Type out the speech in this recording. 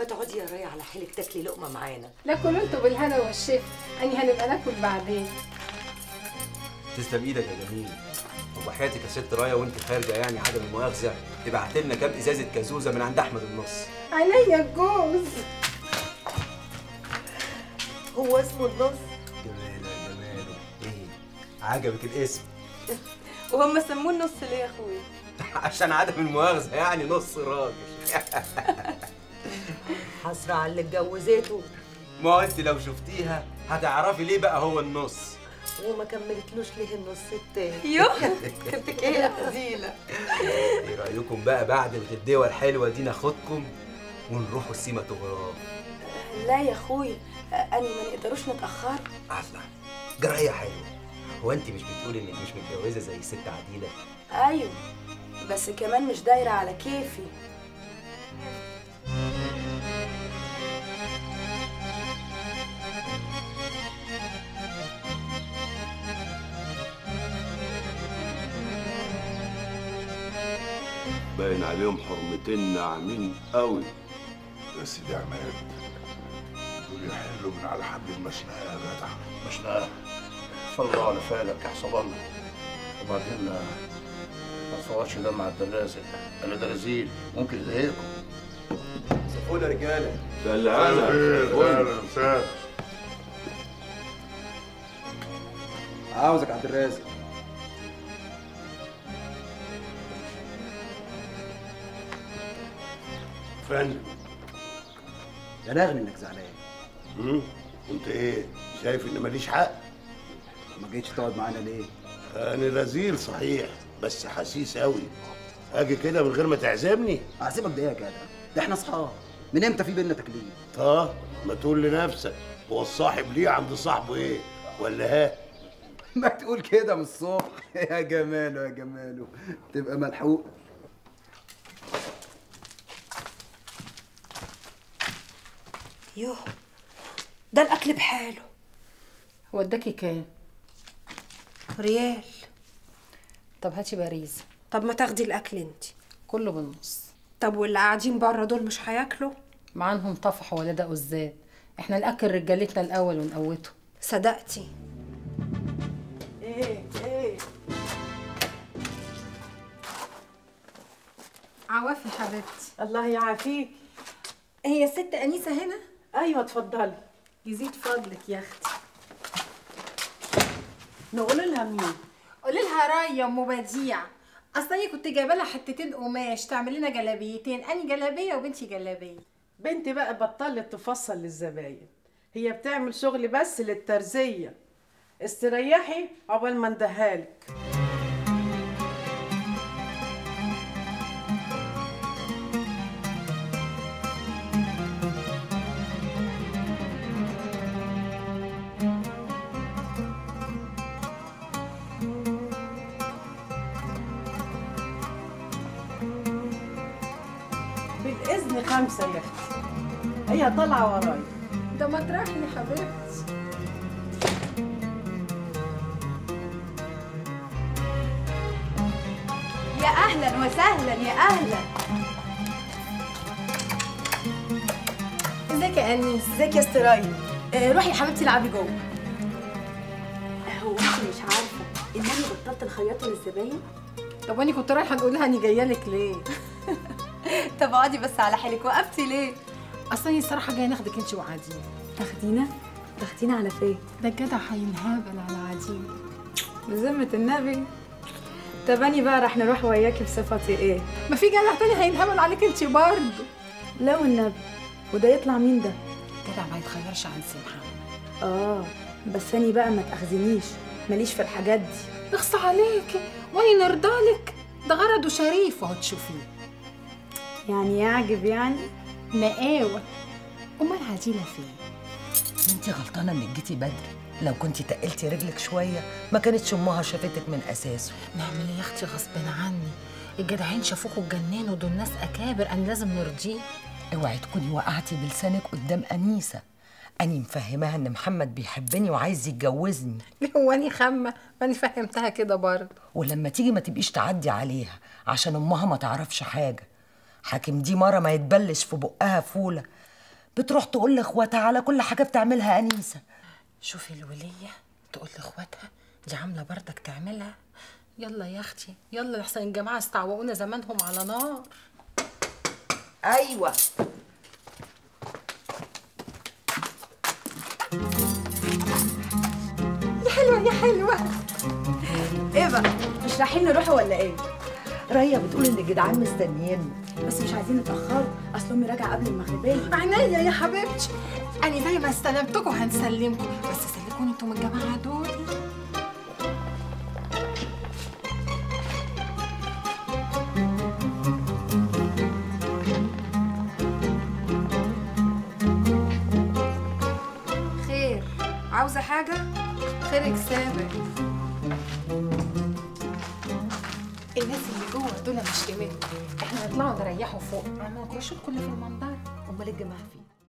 ما تقعدي يا رايه على حيلك تاكلي لقمه معانا لا كلوا انتوا بالهنا والشفا اني هنبقى ناكل بعدين تسلم ايدك يا جميل وحياتك يا ست رايه وانت خارجه يعني عدم المؤاخذه تبعت لنا كام ازازه كازوزه من عند احمد النص عينيا الجوز هو اسمه النص جماله جماله ايه عجبك الاسم وهم سموه النص ليه يا اخويا عشان عدم المؤاخذه يعني نص راجل حسرة على اللي اتجوزته ما هو انت لو شفتيها هتعرفي ليه بقى هو النص وما كملتلوش ليه النص التاني يوه كنتك ايه يا فضيله ايه رايكم بقى بعد الغديوه الحلوه دي ناخدكم ونروحوا السيماتوغراف لا يا اخويا اني ما نقدروش نتاخر الله جرايه حلوه هو انت مش بتقولي انك مش متجوزه زي ست عديله ايوه بس كمان مش دايره على كيفي باين عليهم حرمتين ناعمين قوي يا سيدي عماد دول يحلوا من على حد المشنقه يا جدع مشنقة فالله على فعلك يا حسب الله وبعدين ما تصورش ده مع الدراسة انا ده رزيل ممكن يضايقكم سفول يا رجاله ده اللي انا اهلا وسهلا عاوزك عبد الرازق فندم بلغني انك زعلان مم؟ انت ايه شايف ان ماليش حق ما جيتش تقعد معانا ليه انا رزيل صحيح بس حسيس قوي اجي كده من غير ما تعزمني اعزمك ده إيه يا جدع ده احنا اصحاب من امتى في بينا تكليف طه ما تقول لنفسك هو الصاحب ليه عند صاحبه ايه ولا ها ما تقول كده من الصبح يا جماله يا جماله تبقى ملحوق يوه ده الاكل بحاله هو اداكي كام ريال طب هاتي باريزه طب ما تاخدي الاكل انت كله بالنص طب واللي قاعدين بره دول مش هياكلوا معاهم طفح ولا ده قزات احنا ناكل رجالتنا الاول ونقوته صدقتي ايه ايه عوافي حبيبتي الله يعافيك هي الست انيسه هنا ايوه اتفضلي يزيد فضلك يا اختي نقول لها مين قولي لها رايه ام بديع اصل انا كنت جايبه لها حتتين قماش تعمل لنا جلابيتين اني جلابيه وبنتي جلابيه بنتي بقى بطلت تفصل للزباين هي بتعمل شغل بس للترزية استريحي عقبال ما اندهالك بالإذن خمسة يا أختي هي طالعة ورايا ده مطرحي يا حبيبتي يا اهلا وسهلا يا اهلا ازيك يا انيس ازيك يا استرايل آه روحي يا حبيبتي العبي جوه هو انت مش عارفه ان انا بطلت الخياطه للزباين طب وانا كنت رايحه نقول لها اني جايه لك ليه طب اقعدي بس على حيلك وقفتي ليه اصل انا الصراحه جايه ناخدك انت وعديل تاخدينا تاخدينا على فين ده الجدع هينهبل على عديل بذمه النبي طب اني بقى راح نروح وياكي بصفتي ايه ما في جدع تاني هينهبل عليك انت برضه لا والنبي وده يطلع مين ده جدع ما يتخيرش عن سمحه اه بس اني بقى ما تاخذنيش ماليش في الحاجات دي اخص عليكي وانا نرضالك ده غرضه شريف وهو تشوفيه يعني يعجب يعني نقاوه امال عديله فين انت غلطانه انك جيتي بدري لو كنت تقلتي رجلك شويه ما كانتش امها شافتك من اساسه نعمل ايه يا اختي غصب عني الجدعين شافوكوا اتجننوا دول ناس اكابر انا لازم نرضيه اوعي تكوني وقعتي بلسانك قدام انيسه اني مفهماها ان محمد بيحبني وعايز يتجوزني هو اني خامه ماني فهمتها كده برضه ولما تيجي ما تبقيش تعدي عليها عشان امها ما تعرفش حاجه حاكم دي مره ما يتبلش في بقها فوله بتروح تقول لاخواتها على كل حاجه بتعملها انيسه شوفي الولية تقول لاخواتها دي عاملة بردك تعملها يلا يا اختي يلا لحسن الجماعة استعوقونا زمانهم على نار ايوه يا حلوة يا حلوة ايه بقى مش رايحين نروحوا ولا ايه ريا بتقول ان الجدعان مستنيين بس مش عايزين نتاخروا اصل امي راجعه قبل المغربيه عينيا يا حبيبتي أنا زي ما استلمتكم هنسلمكم بس سلكوني انتوا من الجماعة دول خير عاوزة حاجة؟ خيرك سابق الناس اللي جوه دول مش قيمتهم احنا نطلعوا نريحوا فوق ما كل اللي في المنظر امال الجماعه فين